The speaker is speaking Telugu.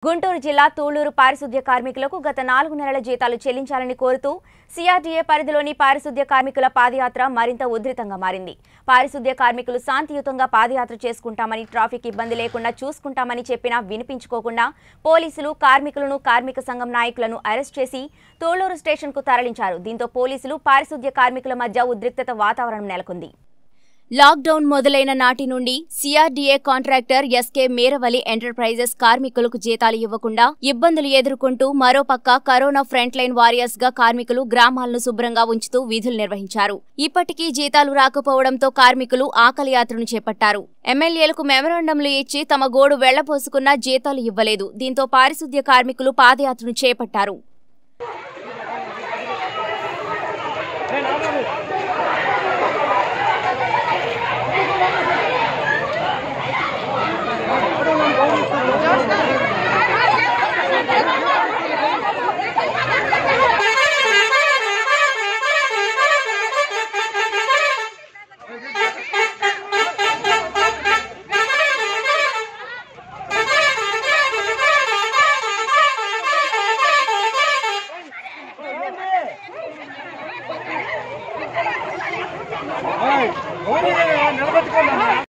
గుంటూరు జిల్లా తూళ్లూరు పారిశుద్ధ్య కార్మికులకు గత నాలుగు నెలల జీతాలు చెల్లించాలని కోరుతూ సిఆర్డీఏ పరిధిలోని పారిశుద్ధ్య కార్మికుల పాదయాత్ర మరింత ఉధృతంగా మారింది పారిశుద్ధ్య కార్మికులు శాంతియుతంగా పాదయాత్ర చేసుకుంటామని ట్రాఫిక్ ఇబ్బంది లేకుండా చూసుకుంటామని చెప్పినా వినిపించుకోకుండా పోలీసులు కార్మికులను కార్మిక సంఘం నాయకులను అరెస్ట్ చేసి తూళ్లూరు స్టేషన్కు తరలించారు దీంతో పోలీసులు పారిశుద్ధ్య కార్మికుల మధ్య ఉద్రిక్తత వాతావరణం నెలకొంది లాక్డౌన్ మొదలైన నాటి నుండి CRDA contractor SK Meravali enterprises కార్మికులకు జీతాలు ఇవ్వకుండా ఇబ్బందులు ఎదుర్కొంటూ మరోపక్క కరోనా ఫ్రంట్ లైన్ వారియర్స్ గా కార్మికులు గ్రామాలను శుభ్రంగా ఉంచుతూ విధులు నిర్వహించారు ఇప్పటికీ జీతాలు రాకపోవడంతో కార్మికులు ఆకలి యాత్రను చేపట్టారు ఎమ్మెల్యేలకు మెమరాండంలు ఇచ్చి తమ గోడు వెళ్లపోసుకున్నా జీతాలు ఇవ్వలేదు దీంతో పారిశుద్ధ్య కార్మికులు పాదయాత్రను చేపట్టారు నిలబెట్టుకోండి